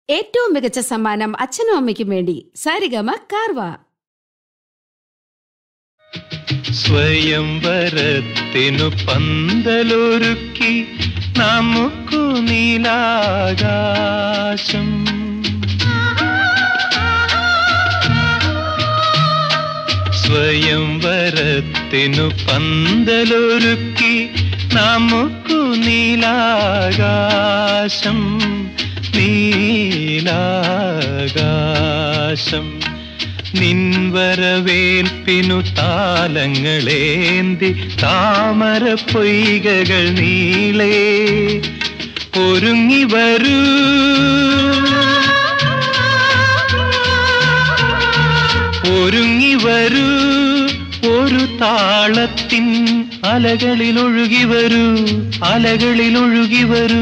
ഏറ്റവും മികച്ച സമ്മാനം അച്ഛനും അമ്മയ്ക്കും വേണ്ടി സാരിഗമ കാർവ സ്വയംവരത്തിനു പന്തലൊരുക്കി നമുക്കു നീലാകാശം സ്വയംവരത്തിനു പന്തലൊരുക്കി നമുക്കു നീലാകാശം നീലാകാശം നിൻവരവേൽപ്പിനു താലങ്ങളേന്തി താമര പൊയ്കകൾ നീളേ ഒരുങ്ങി വരൂ ഒരുങ്ങി വരൂ ഒരു താളത്തിൻ അലകളിൽ ഒഴുകി വരൂ അലകളിൽ ഒഴുകി വരൂ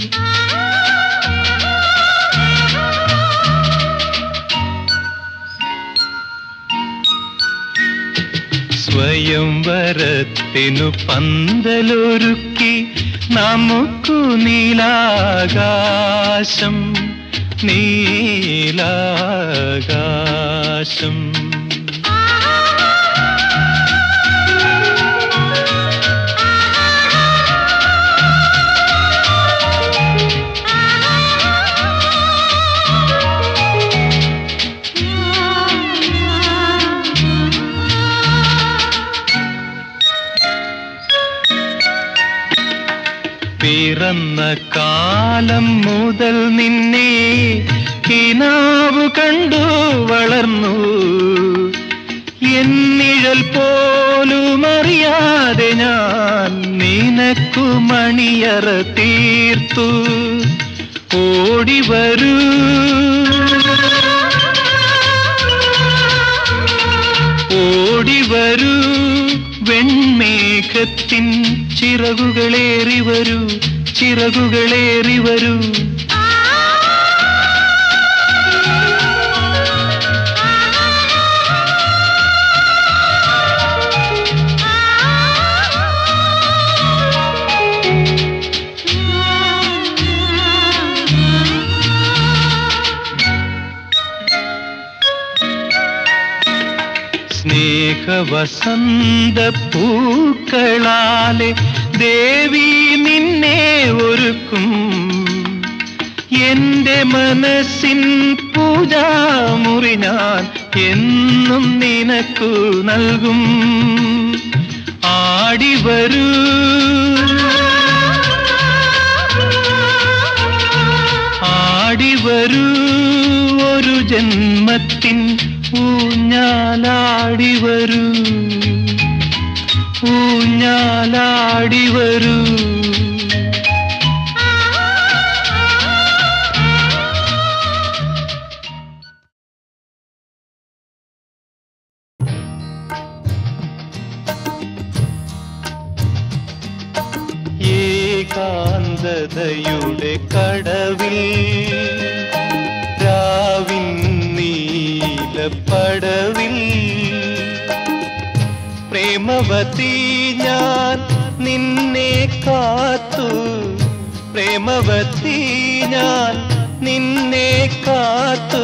സ്വയംവരത്തിനു പന്തലൊരുക്കി നമുക്കു നീലാകാശം നീലാകാശം പിറന്ന കാലം മുതൽ നിന്നെ കിനാവ് കണ്ടു വളർന്നു എന്നിഴൽ പോലും അറിയാതെ ഞാൻ നിനക്കു മണിയറ തീർത്തു ഓടി വരൂ ഓടി വരൂ വെൺമേഘത്തിൻ ചിറകുകളേറി വരൂ ചിറകുകളേറി വരൂ സ്നേഹവസന്ത പൂക്കളാലെ ദേവി നിന്നെ ഒരുക്കും എന്റെ മനസ്സിൻ പൂജാമുറി ഞാൻ എന്നും നിനക്കു നൽകും ആടി വരൂ ആടി വരൂ ഒരു ജന്മത്തിൻ ഊഞ്ഞാലാടി വരൂ ഊഞ്ഞാലാടി വരൂ ഏകാന്തതയുടെ കടവിൽ രാവിൻ നീലപ്പടവിൽ പ്രേമവതി ഞാൻ നിന്നെ കാത്തു പ്രേമവതി ഞാൻ നിന്നെ കാത്തു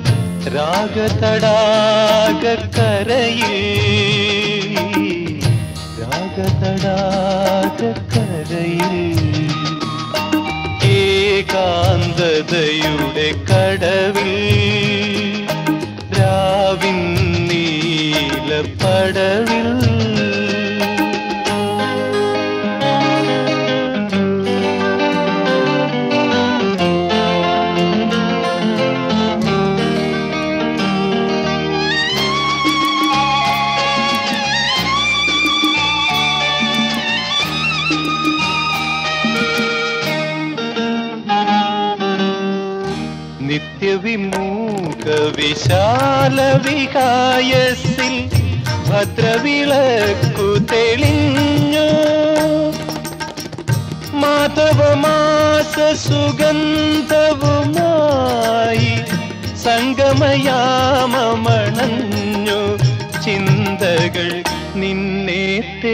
രാഗതടാകക്കരയിൽ രാഗതടാകക്കരയിൽ ഏകാന്തതയുടെ കടവിൽ രാവിൻ നീലപ്പടവിൽ നിത്യവിമൂക വിശാല വികായസിൽ ഭദ്രവിളക്കു തെളിഞ്ഞു മാധവമാസ സുഗന്ധവുമായി സംഗമയാമണഞ്ഞു ചിന്തകൾ നിന്നെ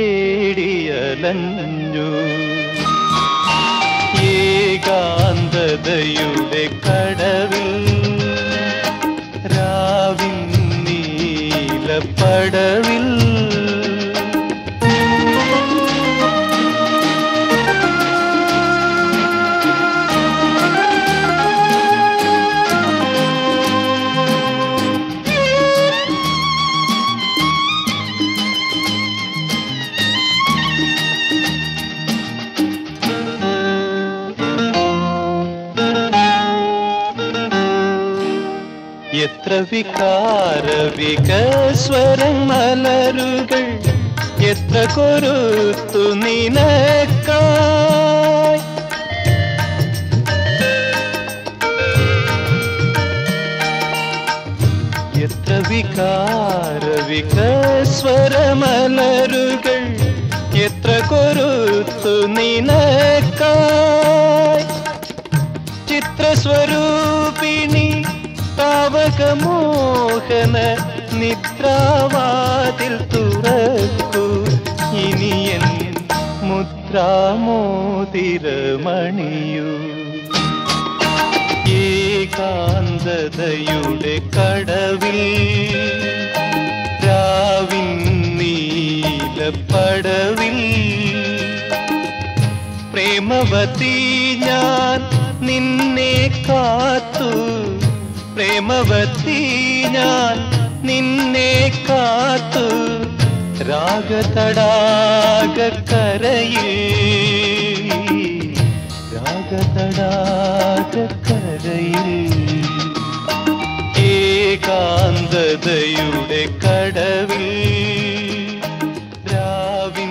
തേടിയലഞ്ഞു ഏകാന്തതയുടെ ഏകാന്തതയുടെ കടവിൽ രാവിൻ നീലപ്പടവിൽ എത്ര വികാര വികസ്വരം മലരുകൾ എത്ര കൊരുത്തു നിനക്കായി എത്ര വികാര വികസ്വരമലരുകൾ എത്ര കൊരുത്തു നിനക്കായി ചിത്രസ്വരൂപിണി താവകമോഹന നിദ്രാവാതിൽ തുറക്കൂ ഇനിയൻ മുദ്രാമോതിരമണിയൂ ഏകാന്തതയുടെ കടവിൽ രാവിൻ നീലപ്പടവിൽ പ്രേമവതി ഞാൻ നിന്നെ കാത്തു പ്രേമവതി ഞാൻ നിന്നെ കാത്തു രാഗതടാകക്കരയിൽ രാഗതടാകക്കരയിൽ ഏകാന്തതയുടെ കടവിൽ രാവിൻ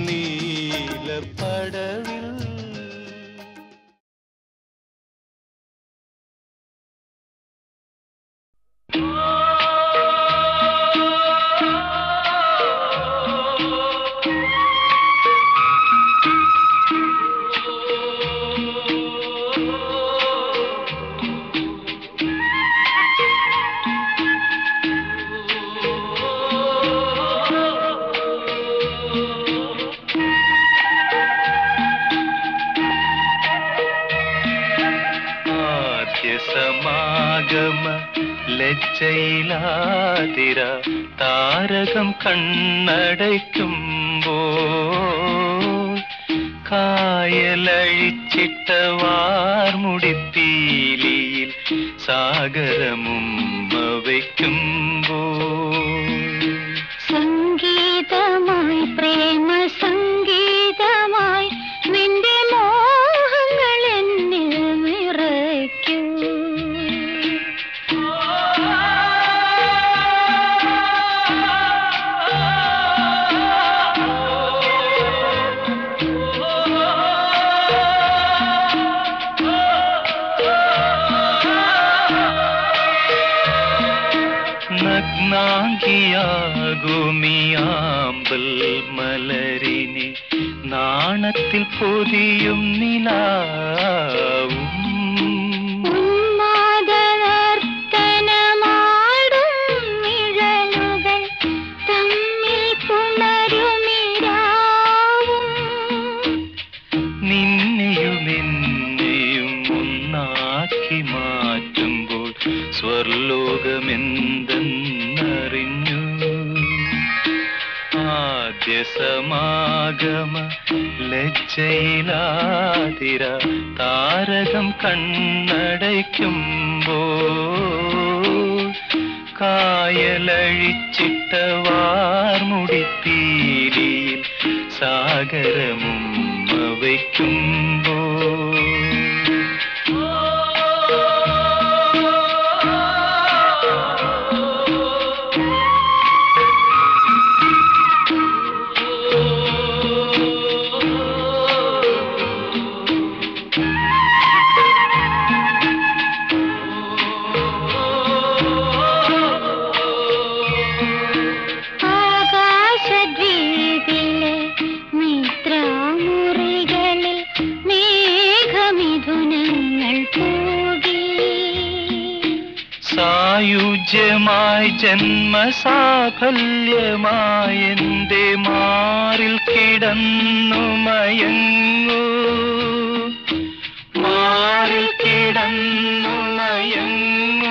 നീലപ്പടവിൽ ആദ്യ സമാഗമ ലജ്ജയിലാതിര താരകം കണ്ണടയ്ക്കുമ്പോൾ കായലഴിച്ചിട്ട വാർമുടിപ്പീലിയിൽ സാഗരമുമ്മ വയ്ക്കുമ്പോൾ സംഗീതമായി പ്രേമ സംഗീതമായി നിന്റെ മോഹങ്ങൾ എന്നിൽ നിറയ്ക്കൂ നഗ്നാങ്കിയാകുമിയാമ്പൽ മലരിനെ നാണത്തിൽ പൊതിയും നിലാവും ഉന്മാദനർത്തനമാടും നിഴലുകൾ തമ്മിൽ പുണരുമിരാവും നിന്നെയും എന്നെയും ഒന്നാക്കി മാറ്റുമ്പോൾ സ്വർലോകമെന്തെന്നറിഞ്ഞു ആദ്യ സമാഗമ ലജ്ജയിലാതിര താരകം കണ്ണടയ്ക്കുമ്പോൾ കായലഴിച്ചിട്ട വാർമുടിപ്പീലിയിൽ സാഗരമുമ്മ വയ്ക്കുമ്പോൾ ആകാശദ്വീപിലെ മിത്രാമുറികളിൽ മേഘമിഥുനങ്ങൾ പൂകി സായുജ്യമായി ജന്മസാഫല്യമായി എന്റെ മാറിൽ കിടന്നു മയങ്ങൂ മാ മാറിൽ കിടന്നു മയങ്ങൂ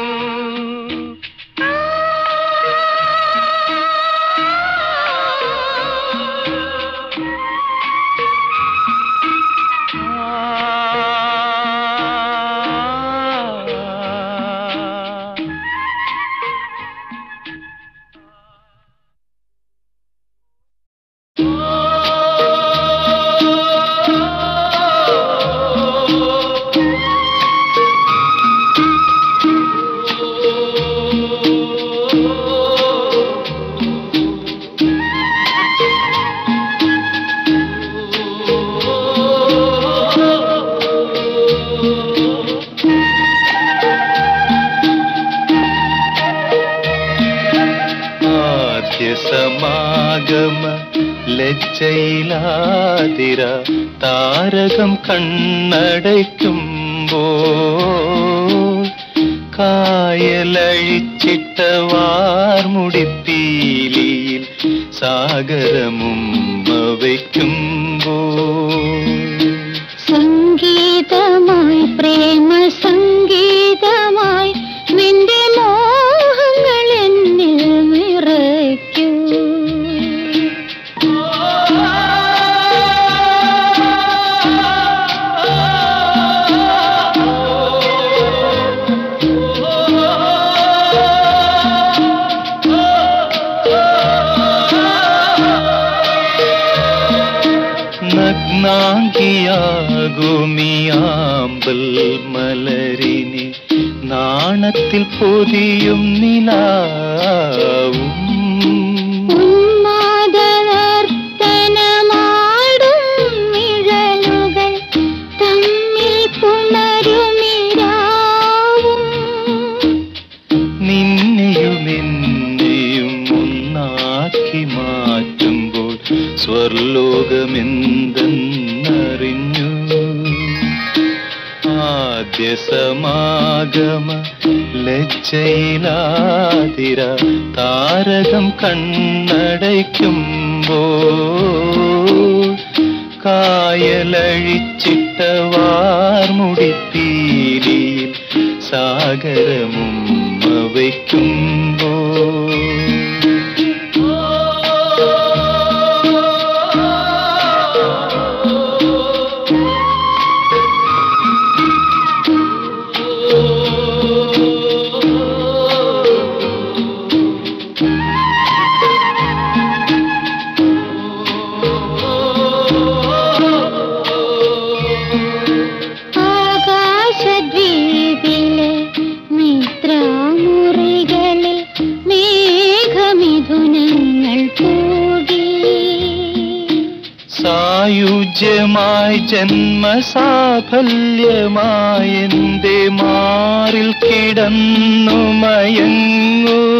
ആദ്യ സമാഗമ ലജ്ജയിലാതിര താരകം കണ്ണടയ്ക്കുമ്പോ കായലഴിച്ചിട്ട വാർമുടിപ്പീലിയിൽ സാഗരമുമ്മ വയ്ക്കുമ്പോ സംഗീതമായി പ്രേമ സംഗീതമായി നിന്റെ മോഹങ്ങൾ എന്നിൽ നിറയ്ക്കൂ നഗ്നാങ്കിയാകുമിയാമ്പൽ മലരിനെ നാണത്തിൽ പൊതിയും നിലാവും ഉന്മാദനർത്തനമാടും നിഴലുകൾ തമ്മിൽ പുണരുമിരാവും നിന്നെയും എന്നെയും ഒന്നാക്കി മാറ്റുമ്പോൾ സ്വർലോകമെന്തെന്നറിഞ്ഞു ആദ്യ സമാഗമ ലജ്ജയിലാതിര താരകം കണ്ണടയ്ക്കുമ്പോ കായലഴിച്ചിട്ട വാർമുടിപ്പീലിയിൽ സാഗരമുമ്മ വയ്ക്കുമ്പോ ആകാശദ്വീപിലെ മിത്രാമുറികളിൽ മേഘമിഥുനങ്ങൾ പൂകി സായുജ്യമായി ജന്മസാഫല്യമായി എന്റെ മാറിൽ കിടന്നു മയങ്ങൂ